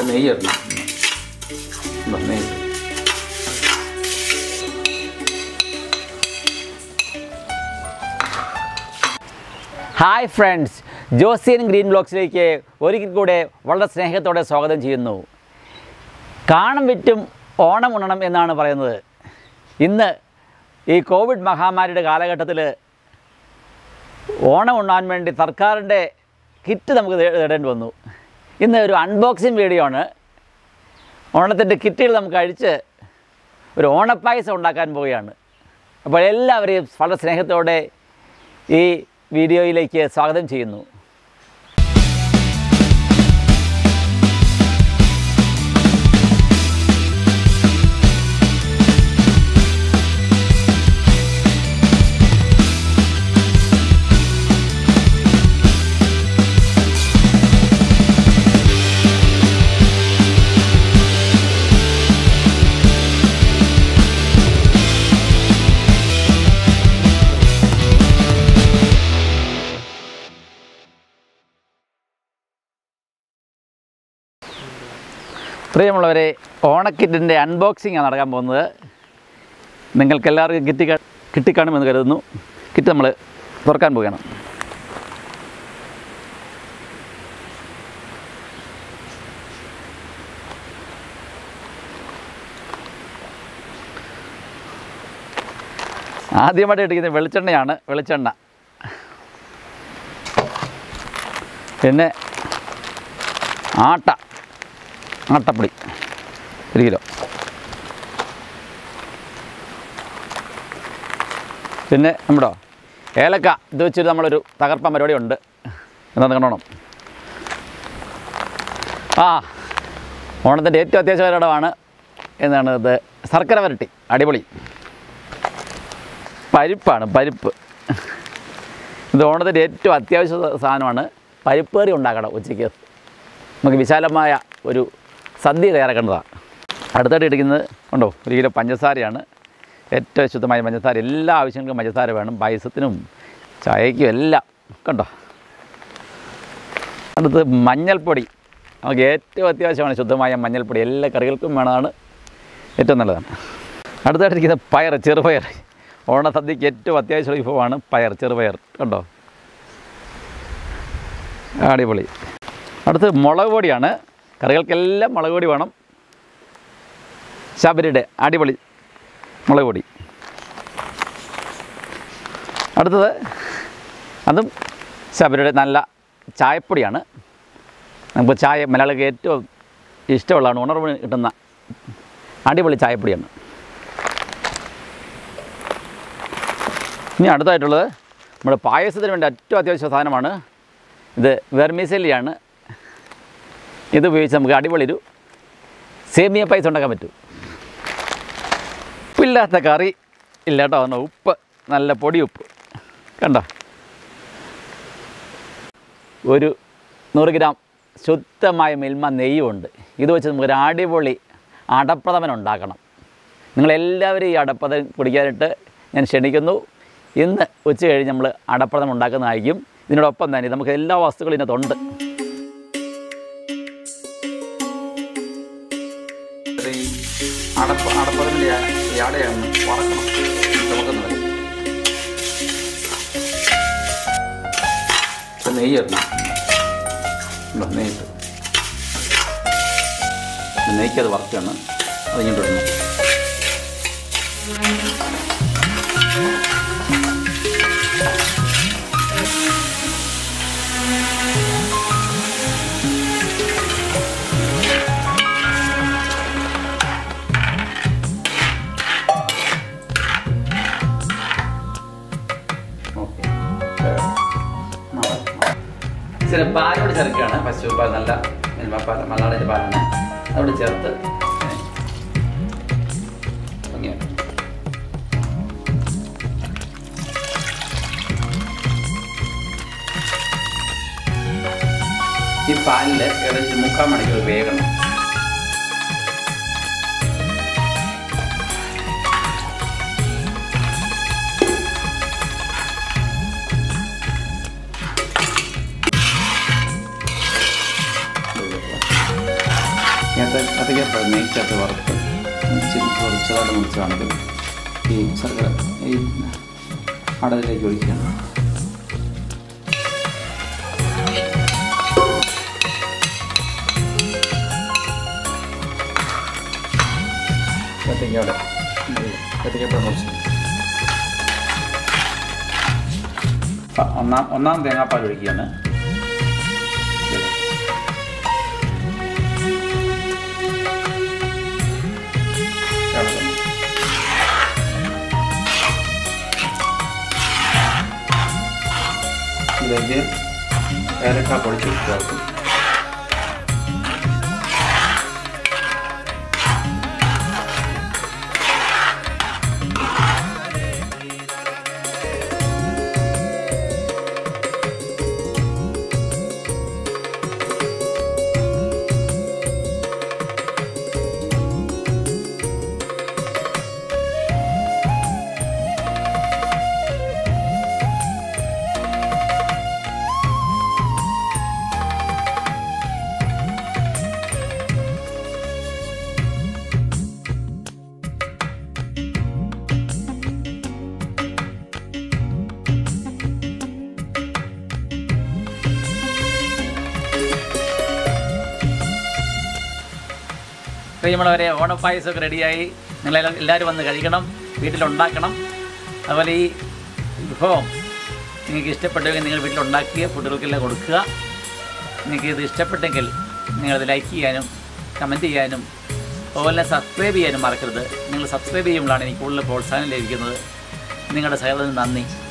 ഇപ്പം നെയ്യ് ഇടണം ഇതാ നെയ്യ് ഇട്ടു. ഹായ് ഫ്രണ്ട്സ് ജോസിയൻ ഗ്രീൻ ബ്ലോക്സിലേക്ക് ഒരിക്കൽ കൂടെ വളരെ സ്നേഹത്തോടെ സ്വാഗതം ചെയ്യുന്നു കാണം വിറ്റും ഓണം ഉണ്ണണം എന്നാണ് പറയുന്നത് ഇന്ന് ഈ കോവിഡ് മഹാമാരിയുടെ കാലഘട്ടത്തിൽ ഓണം ഉണ്ണാൻ വേണ്ടി സർക്കാരിൻ്റെ കിറ്റ് നമുക്ക് തേ- തേടേണ്ടി വന്നു ഇന്ന് ഒരു അൺബോക്സിങ് വീഡിയോ ആണ് ഓണത്തിൻ്റെ കിറ്റുകൾ നമുക്ക് അഴിച്ച് ഒരു ഓണപ്പായസം ഉണ്ടാക്കാൻ പോവുകയാണ് അപ്പോൾ എല്ലാവരെയും വളരെ സ്നേഹത്തോടെ ഈ വീഡിയോയിലേക്ക് സ്വാഗതം ചെയ്യുന്നു പ്രിയമുള്ളവരെ ഓണക്കിറ്റിൻ്റെ അൺബോക്സിംഗ് ആണ് നടക്കാൻ പോകുന്നത് നിങ്ങൾക്ക് എല്ലാവർക്കും കിട്ടി കിട്ടിക്കാണുമെന്ന് കരുതുന്നു കിറ്റ് നമ്മൾ തുറക്കാൻ പോവുകയാണ് ആദ്യമായിട്ട് ഇട്ടിരിക്കുന്നത് വെളിച്ചെണ്ണയാണ് വെളിച്ചെണ്ണ പിന്നെ ആട്ട ആട്ടപ്പൊടി ഒരു കിലോ പിന്നെ നമ്മുടെ ഏലക്ക ഇത് വെച്ചിട്ട് നമ്മളൊരു തകർപ്പൻ പരിപാടി ഉണ്ട് എന്താണെന്ന് കണ്ടോണം ആ ഓണത്തിൻ്റെ ഏറ്റവും അത്യാവശ്യ ഘടകമാണ് എന്താണ് ഇത് ശർക്കര വരട്ടി അടിപൊളി പരിപ്പാണ് പരിപ്പ് ഇത് ഓണത്തിൻ്റെ ഏറ്റവും അത്യാവശ്യ സാധനമാണ് പരിപ്പ് കറി ഉണ്ടാക്കണം ഉച്ചയ്ക്ക് നമുക്ക് വിശാലമായ ഒരു സദ്യ തയ്യാറാക്കേണ്ടതാണ് അടുത്തായിട്ട് ഇടിക്കുന്നത് ഉണ്ടോ ഒരു കിലോ പഞ്ചസാരയാണ് ഏറ്റവും ശുദ്ധമായ പഞ്ചസാര എല്ലാ ആവശ്യങ്ങൾക്കും പഞ്ചസാര വേണം പായസത്തിനും ചായയ്ക്കും എല്ലാം കണ്ടോ അടുത്ത് മഞ്ഞൾപ്പൊടി നമുക്ക് ഏറ്റവും അത്യാവശ്യമാണ് ശുദ്ധമായ മഞ്ഞൾപ്പൊടി എല്ലാ കറികൾക്കും വേണതാണ് ഏറ്റവും നല്ലതാണ് അടുത്തായിട്ടിരിക്കുന്ന പയർ ചെറുപയർ ഓണസദ്യക്ക് ഏറ്റവും അത്യാവശ്യമുള്ള വിഭവമാണ് പയർ ചെറുപയർ കണ്ടോ അടിപൊളി അടുത്ത് മുളക് പൊടിയാണ് കറികൾക്കെല്ലാം മുളക് പൊടി വേണം ശബരിയുടെ അടിപൊളി മുളക് പൊടി അടുത്തത് അതും ശബരിയുടെ നല്ല ചായപ്പൊടിയാണ് നമുക്ക് ചായ മലയാളിക്ക് ഏറ്റവും ഇഷ്ടമുള്ളതാണ് ഉണർവ് കിട്ടുന്ന അടിപൊളി ചായപ്പൊടിയാണ് ഇനി അടുത്തായിട്ടുള്ളത് നമ്മുടെ പായസത്തിന് വേണ്ടി ഏറ്റവും അത്യാവശ്യ സാധനമാണ് ഇത് വെർമിസെല്ലിയാണ് ഇത് ഉപയോഗിച്ച് നമുക്ക് അടിപൊളി ഒരു സേമിയ പായസം ഉണ്ടാക്കാൻ പറ്റും ഉപ്പില്ലാത്ത കറി ഇല്ല കേട്ടോ ഒന്ന് ഉപ്പ് നല്ല പൊടി ഉപ്പ് കണ്ടോ ഒരു നൂറ് ഗ്രാം ശുദ്ധമായ മിൽമ നെയ്യുമുണ്ട് ഇത് വെച്ച് നമുക്കൊരു അടിപൊളി അടപ്രഥമൻ ഉണ്ടാക്കണം നിങ്ങളെല്ലാവരും ഈ അടപ്രഥമൻ കുടിക്കാനായിട്ട് ഞാൻ ക്ഷണിക്കുന്നു ഇന്ന് ഉച്ച കഴിഞ്ഞ് നമ്മൾ അടപ്രഥമൻ ഉണ്ടാക്കുന്നതായിരിക്കും ഇതിനോടൊപ്പം തന്നെ നമുക്ക് എല്ലാ വസ്തുക്കളും ഇതിനകത്തുണ്ട് അടപ്പ അടപ്പതിൻ്റെ അടയാണ് വറക്കണം ചുമക്കുന്നത് നെയ്യ് ഇടണം ഉണ്ടോ നെയ്യ് നെയ്ക്ക് അത് വറുക്കുകയാണ് അത് ഇങ്ങോട്ട് ഇടണം ഓക്കെ ഇച്ചിരി പാലോട് ചേർക്കുകയാണ് പശു പാൽ നല്ല മിൽമ പാൽ മലനാടിൻ്റെ പാലാണ് അതോട് ചേർത്ത് ഇങ്ങനെ. ഈ പാലിൽ ഏകദേശം മുക്കാൽ മണിക്കൂർ വേകണം കത്തിക്കപ്പഴം നെയ്ക്കകത്ത് വറുത്ത് ഇച്ചിരി കുറച്ചതായിട്ട് മുറിച്ചാണെങ്കിൽ ഈ ശർക്കര ഈ അടയിലേക്ക് ഒഴിക്കണം കത്തിക്കവിടെ കത്തിക്കപ്പഴം മുറിച്ച് ആ, ഒന്നാം ഒന്നാം തേങ്ങാപ്പാൽ ഒഴിക്കുകയാണ് ഇതിലേക്ക് ഏലക്ക പൊടിച്ച് ചേർക്കും പ്രിയമുള്ളവരെ ഓണപ്പായസമൊക്കെ റെഡിയായി നിങ്ങൾ എല്ലാവരും വന്ന് കഴിക്കണം വീട്ടിലുണ്ടാക്കണം അതുപോലെ ഈ വിഭവം നിങ്ങൾക്ക് ഇഷ്ടപ്പെട്ടെങ്കിൽ നിങ്ങൾ വീട്ടിലുണ്ടാക്കിയ കുട്ടികൾക്കെല്ലാം കൊടുക്കുക നിങ്ങൾക്ക് ഇത് ഇഷ്ടപ്പെട്ടെങ്കിൽ നിങ്ങളത് ലൈക്ക് ചെയ്യാനും കമൻറ്റ് ചെയ്യാനും അതുപോലെ സബ്സ്ക്രൈബ് ചെയ്യാനും മറക്കരുത് നിങ്ങൾ സബ്സ്ക്രൈബ് ചെയ്യുമ്പോഴാണ് എനിക്ക് കൂടുതൽ പ്രോത്സാഹനം ലഭിക്കുന്നത് നിങ്ങളുടെ സഹകരണത്തിന് നന്ദി